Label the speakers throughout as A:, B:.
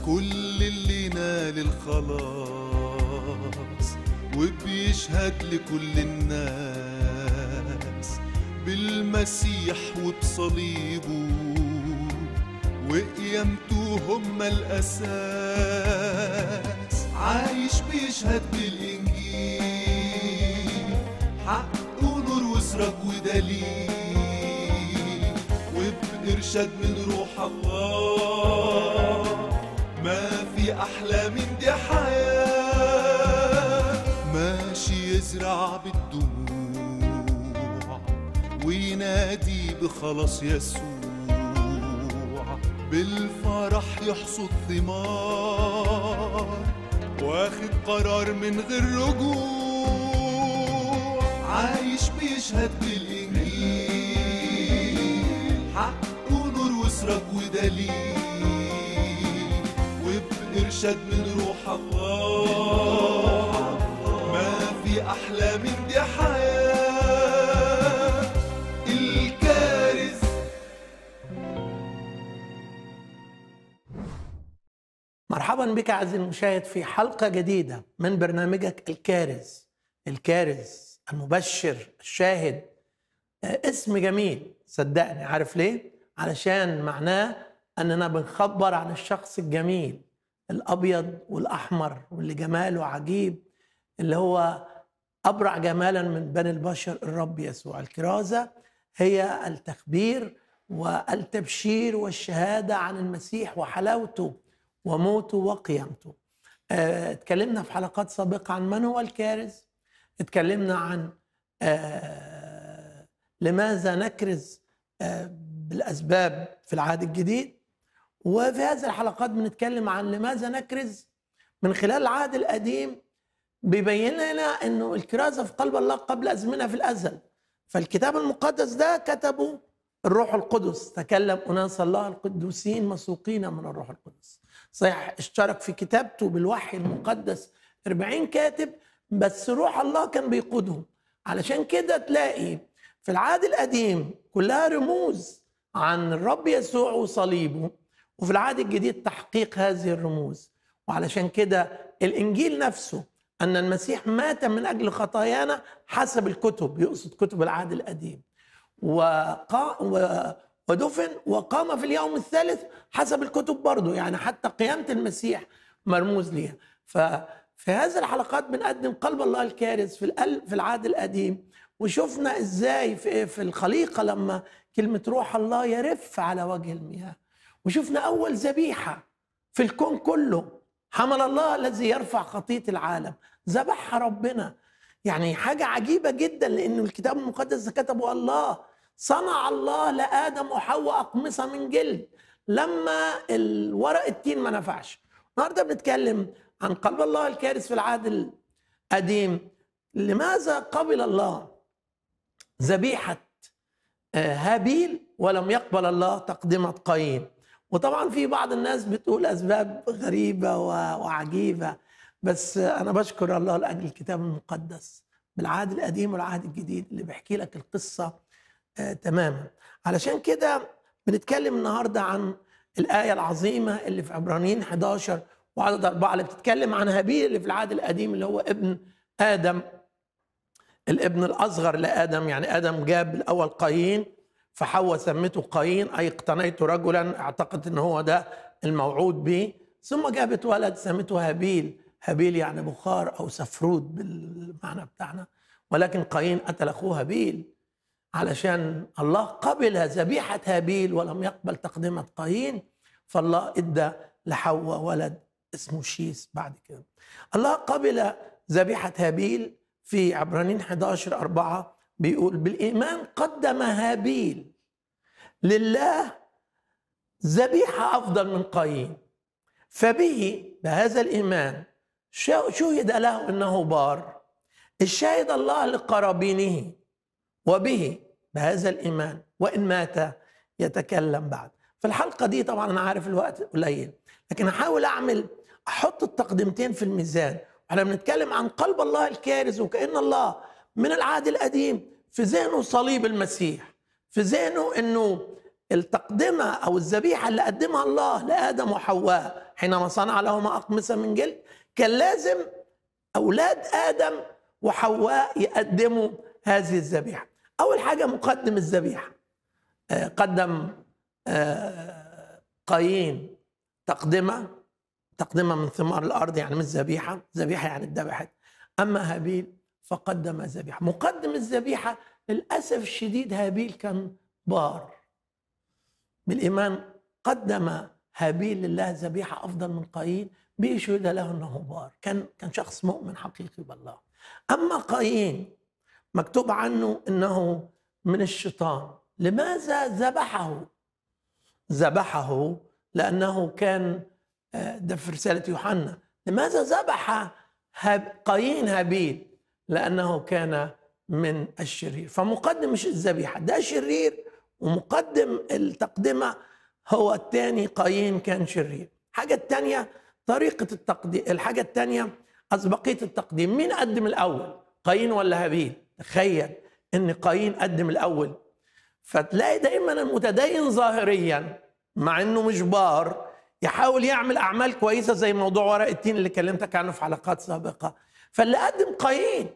A: كل اللي نال الخلاص وبيشهد لكل الناس بالمسيح وبصليبه وقيامته هم الأساس عايش بيشهد بالإنجيل حق ونور وسرك ودليل وبإرشاد من روح الله ما في أحلى من دي حياة ماشي يزرع بالدموع وينادي بخلاص يسوع بالفرح يحصد ثمار واخد قرار من غير رجوع عايش بيشهد بالإنجيل حق ونور وسرك ودليل وبإرشاد من روح الله ما في أحلى من دي حياة الكارث
B: مرحبا بك عزيزي المشاهد في حلقة جديدة من برنامجك الكارز الكارز المبشر الشاهد آه، اسم جميل صدقني عارف ليه؟ علشان معناه أننا بنخبر عن الشخص الجميل الأبيض والأحمر واللي جماله عجيب اللي هو أبرع جمالا من بني البشر الرب يسوع الكرازة هي التخبير والتبشير والشهادة عن المسيح وحلاوته وموته وقيامته آه، اتكلمنا في حلقات سابقة عن من هو الكارز اتكلمنا عن آه، لماذا نكرز آه، بالأسباب في العهد الجديد وفي هذه الحلقات بنتكلم عن لماذا نكرز من خلال العهد القديم بيبين لنا انه الكرازه في قلب الله قبل ازمنه في الازل فالكتاب المقدس ده كتبه الروح القدس تكلم اناس الله القدوسين مسوقين من الروح القدس صحيح اشترك في كتابته بالوحي المقدس 40 كاتب بس روح الله كان بيقودهم علشان كده تلاقي في العهد القديم كلها رموز عن الرب يسوع وصليبه وفي العهد الجديد تحقيق هذه الرموز وعلشان كده الانجيل نفسه ان المسيح مات من اجل خطايانا حسب الكتب يقصد كتب العهد القديم وقا و- ودفن وقام في اليوم الثالث حسب الكتب برضه يعني حتى قيامة المسيح مرموز ليها ففي هذه الحلقات بنقدم قلب الله الكارث في القلب في العهد القديم وشفنا ازاي في, في الخليقة لما كلمة روح الله يرف على وجه المياه وشفنا أول ذبيحة في الكون كله حمل الله الذي يرفع خطية العالم ذبحها ربنا يعني حاجة عجيبة جدا لأنه الكتاب المقدس ده كتبه الله صنع الله لآدم وحواء أقمصة من جلد لما الورق التين ما نفعش النهارده بنتكلم عن قلب الله الكارث في العهد القديم لماذا قبل الله ذبيحة آه، هابيل ولم يقبل الله تقدمة قايين وطبعا في بعض الناس بتقول أسباب غريبة و- وعجيبة بس أنا بشكر الله لأجل الكتاب المقدس بالعهد القديم والعهد الجديد اللي بيحكي لك القصة آه، تماما علشان كده بنتكلم النهاردة عن الآية العظيمة اللي في عبرانيين 11 وعدد أربعة اللي بتتكلم عن هابيل اللي في العهد القديم اللي هو ابن آدم الابن الأصغر لآدم يعني آدم جاب الأول قايين فحواء سمته قايين أي اقتنيت رجلا اعتقد ان هو ده الموعود به ثم جابت ولد سمته هابيل هابيل يعني بخار أو سفرود بالمعنى بتاعنا ولكن قايين قتل أخوه هابيل علشان الله قبل ذبيحة هابيل ولم يقبل تقدمة قايين فالله ادى لحواء ولد اسمه شيس بعد كده الله قبل ذبيحة هابيل في عبرانيين 11 4 بيقول بالإيمان قدم هابيل لله ذبيحة أفضل من قايين فبه بهذا الإيمان شا- شهد له أنه بار الشاهد الله لقرابينه وبه بهذا الإيمان وإن مات يتكلم بعد في الحلقة دي طبعا أنا عارف الوقت قليل لكن هحاول أعمل أحط التقدمتين في الميزان احنا بنتكلم عن قلب الله الكارز وكأن الله من العهد القديم في ذهنه صليب المسيح في ذهنه انه التقدمه او الذبيحه اللي قدمها الله لادم وحواء حينما صنع لهما أقمصة من جلد كان لازم أولاد آدم وحواء يقدموا هذه الذبيحة أول حاجة مقدم الذبيحة آه، قدم آه، قايين تقدمة تقدمة من ثمار الأرض يعني مش ذبيحة ذبيحة يعني اتذبحت أما هابيل فقدم ذبيحة مقدم الذبيحة للأسف الشديد هابيل كان بار بالإيمان قدم هابيل لله ذبيحة أفضل من قايين بيشهد له أنه بار كان كان شخص مؤمن حقيقي بالله أما قايين مكتوب عنه أنه من الشيطان لماذا ذبحه ذبحه لأنه كان آه، ده في رسالة يوحنا لماذا ذبح هاب- قايين هابيل لأنه كان من الشرير فمقدم مش الذبيحة ده شرير ومقدم التقدمة هو الثاني قايين كان شرير الحاجة الثانية طريقة التقديم الحاجة الثانية أسبقية التقديم مين قدم الأول قايين ولا هابيل تخيل إن قايين قدم الأول فتلاقي دايما المتدين ظاهريا مع انه مش بار يحاول يعمل اعمال كويسه زي موضوع ورق التين اللي كلمتك عنه في حلقات سابقه فاللي قدم قايين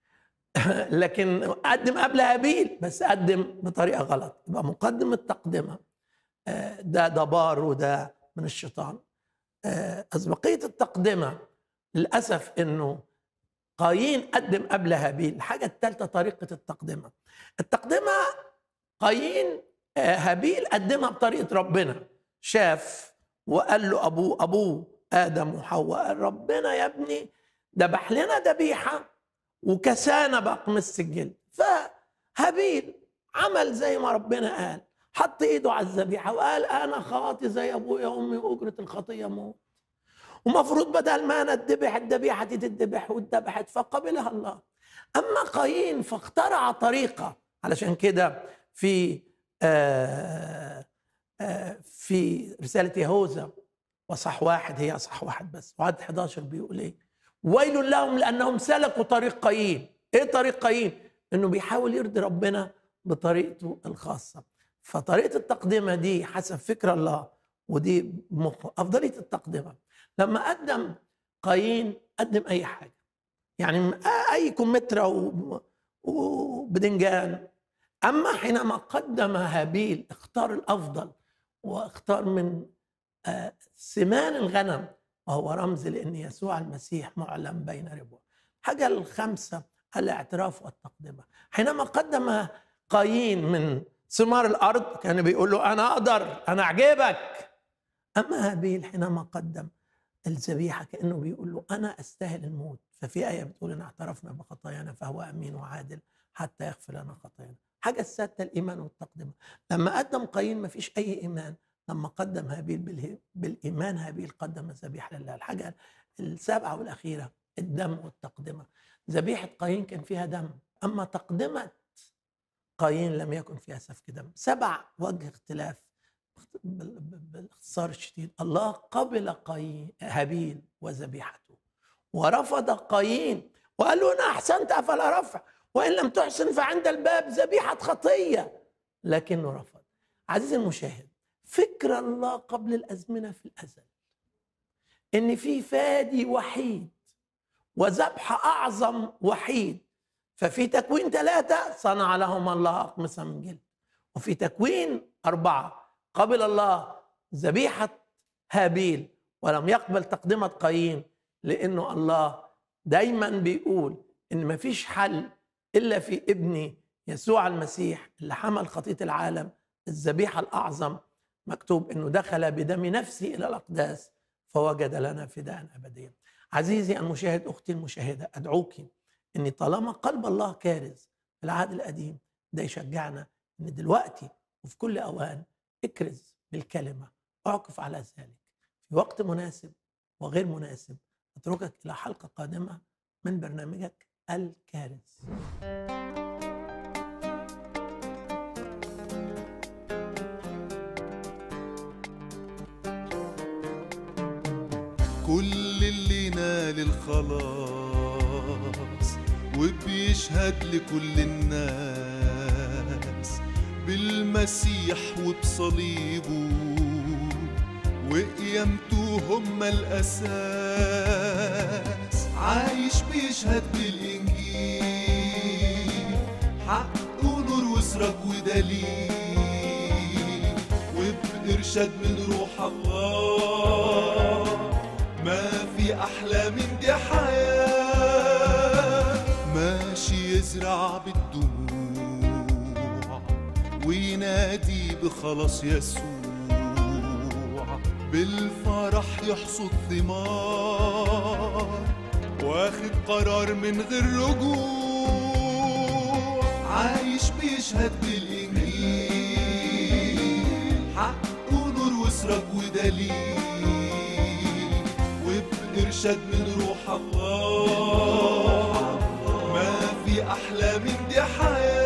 B: لكن قدم قبل هابيل بس قدم بطريقه غلط يبقى مقدم التقدمه آه، ده ده بار وده من الشيطان آه، اسبقيه التقدمه للاسف انه قايين قدم قبل هابيل الحاجه الثالثه طريقه التقدمه التقدمه قايين آه، هابيل قدمها بطريقه ربنا شاف وقال له ابوه ابوه ادم وحواء قال ربنا يا ابني ذبح لنا ذبيحه وكسانا باقمص الجلد فهابيل عمل زي ما ربنا قال حط ايده على الذبيحه وقال انا خاطي زي ابويا وامي واجره الخطيه موت ومفروض بدل ما انا اتذبح الذبيحه دي تتذبح واتذبحت فقبلها الله اما قايين فاخترع طريقه علشان كده في آه آه في رساله يهوذا وصح واحد هي صح واحد بس وعدد 11 بيقول ايه ويل لهم لانهم سلكوا طريق قايين ايه طريق قايين انه بيحاول يرضي ربنا بطريقته الخاصه فطريقه التقدمه دي حسب فكر الله ودي مخ- افضليه التقدمه لما قدم قايين قدم اي حاجه يعني اي كمثرى و- وبدنجان اما حينما قدم هابيل اختار الافضل واختار من آه، سمان الغنم وهو رمز لان يسوع المسيح معلم بين ربوه حاجه الخامسه الاعتراف والتقدمه حينما قدم قايين من ثمار الارض كان بيقول له انا اقدر انا اعجبك اما هابيل حينما قدم الذبيحه كانه بيقول له انا استاهل الموت ففي ايه بتقول ان اعترفنا بخطايانا فهو امين وعادل حتى يغفر لنا خطايانا حاجه السادسه الايمان والتقدمه لما قدم قايين ما فيش اي ايمان لما قدم هابيل باله- بالايمان هابيل قدم الذبيحه لله الحاجه السابعه والاخيره الدم والتقدمه ذبيحه قايين كان فيها دم اما تقدمه قايين لم يكن فيها سفك دم سبع وجه اختلاف بال- بال- بالاختصار الشديد الله قبل قايين هابيل وذبيحته ورفض قايين وقال له انا احسنت افلا رفع وان لم تحسن فعند الباب ذبيحه خطيه لكنه رفض عزيزي المشاهد فكر الله قبل الازمنه في الازل ان في فادي وحيد وذبح اعظم وحيد ففي تكوين ثلاثه صنع لهم الله اقمصه من جلد وفي تكوين اربعه قبل الله ذبيحه هابيل ولم يقبل تقدمه قايين لانه الله دايما بيقول ان مفيش حل الا في ابني يسوع المسيح اللي حمل خطيه العالم الذبيحه الاعظم مكتوب انه دخل بدم نفسه الى الاقداس فوجد لنا فداء ابديا. عزيزي المشاهد اختي المشاهده ادعوك ان طالما قلب الله كارز في العهد القديم ده يشجعنا ان دلوقتي وفي كل اوان اكرز بالكلمه اعكف على ذلك في وقت مناسب وغير مناسب اتركك الى حلقه قادمه من برنامجك الكارز.
A: كل اللي نال الخلاص وبيشهد لكل الناس بالمسيح وبصليبه وقيامته وهم الأساس عايش بيشهد بالإنجيل حق ونور وسرك ودليل وبإرشاد من روح الله ما في أحلى من دي حياة ماشي يزرع بالدموع وينادي بخلاص يسوع بالفرح يحصد ثمار واخد قرار من غير رجوع عايش بيشهد بالإنجيل حق ونور وسرك ودليل وبإرشاد من روح الله ما في أحلى من دي حياة